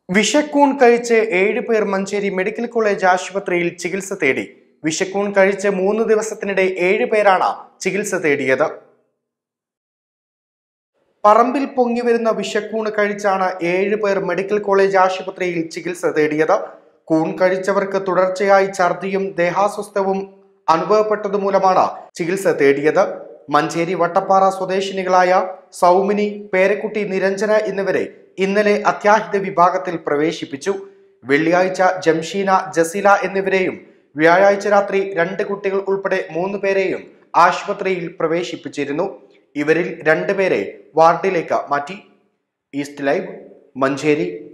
വിഷക്കൂൺ കഴിച്ച് ഏഴ് പേർ മഞ്ചേരി മെഡിക്കൽ കോളേജ് ആശുപത്രിയിൽ ചികിത്സ തേടി വിഷക്കൂൺ കഴിച്ച് മൂന്ന് ദിവസത്തിനിടെ ഏഴ് പേരാണ് ചികിത്സ തേടിയത് പറമ്പിൽ പൊങ്ങി വരുന്ന വിഷക്കൂണ് കഴിച്ചാണ് ഏഴ് പേർ മെഡിക്കൽ കോളേജ് ആശുപത്രിയിൽ ചികിത്സ തേടിയത് കൂൺ കഴിച്ചവർക്ക് തുടർച്ചയായി ഛർദിയും ദേഹാസ്വസ്ഥവും അനുഭവപ്പെട്ടതുമൂലമാണ് ചികിത്സ തേടിയത് മഞ്ചേരി വട്ടപ്പാറ സ്വദേശിനികളായ സൗമിനി പേരക്കുട്ടി നിരഞ്ജന എന്നിവരെ ഇന്നലെ അത്യാഹിത വിഭാഗത്തിൽ പ്രവേശിപ്പിച്ചു വെള്ളിയാഴ്ച ജംഷീന ജസീല എന്നിവരെയും വ്യാഴാഴ്ച രാത്രി രണ്ട് കുട്ടികൾ ഉൾപ്പെടെ മൂന്ന് പേരെയും ആശുപത്രിയിൽ പ്രവേശിപ്പിച്ചിരുന്നു ഇവരിൽ രണ്ടുപേരെ വാർഡിലേക്ക് മാറ്റി ഈസ്റ്റ് ലൈവ് മഞ്ചേരി